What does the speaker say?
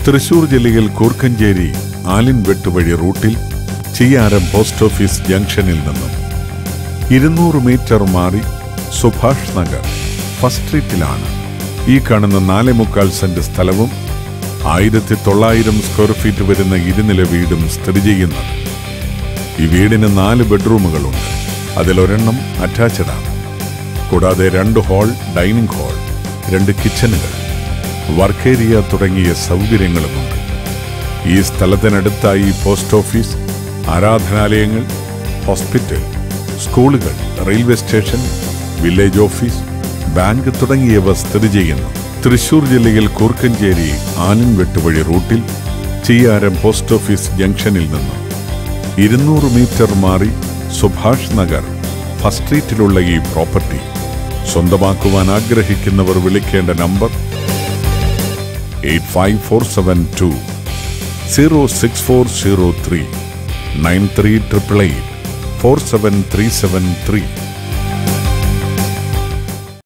തൃശൂർ ജില്ലയിൽ കൂർക്കഞ്ചേരി ആലിൻവെട്ട് വഴി റൂട്ടിൽ ചിയാരം പോസ്റ്റ് ഓഫീസ് ജംഗ്ഷനിൽ നിന്നും ഇരുന്നൂറ് മീറ്റർ മാറി സുഭാഷ് നഗർ ഫസ്റ്റ് സ്ട്രീറ്റിലാണ് ഈ കാണുന്ന നാലേ മുക്കാൽ സെന്റ് സ്ഥലവും ആയിരത്തി തൊള്ളായിരം സ്ക്വയർ ഫീറ്റ് വരുന്ന ഇരുനില വീടും സ്ഥിതി ചെയ്യുന്നത് ഈ വീടിന് നാല് ബെഡ്റൂമുകളുണ്ട് അതിലൊരെണ്ണം അറ്റാച്ച്ഡ് ആണ് കൂടാതെ രണ്ട് ഹാൾ ഡൈനിങ് ഹാൾ രണ്ട് കിച്ചണുകൾ വർക്ക് ഏരിയ തുടങ്ങിയ സൗകര്യങ്ങളുമുണ്ട് ഈ സ്ഥലത്തിനടുത്തായി പോസ്റ്റ് ഓഫീസ് ആരാധനാലയങ്ങൾ ഹോസ്പിറ്റൽ സ്കൂളുകൾ railway station village office bank തുടങ്ങിയവ സ്ഥിതി ചെയ്യുന്നു തൃശൂർ ജില്ലയിൽ കൂർക്കഞ്ചേരി ആലിൻവെട്ട് വഴി റൂട്ടിൽ ചിയാരം പോസ്റ്റ് ഓഫീസ് ജംഗ്ഷനിൽ നിന്നും ഇരുന്നൂറ് മീറ്റർ മാറി സുഭാഷ് നഗർ ഫസ്റ്റ് സ്ട്രീറ്റിലുള്ള ഈ പ്രോപ്പർട്ടി സ്വന്തമാക്കുവാൻ ആഗ്രഹിക്കുന്നവർ വിളിക്കേണ്ട number eight five four seven two zero six four zero three nine three triple eight four seven three seven three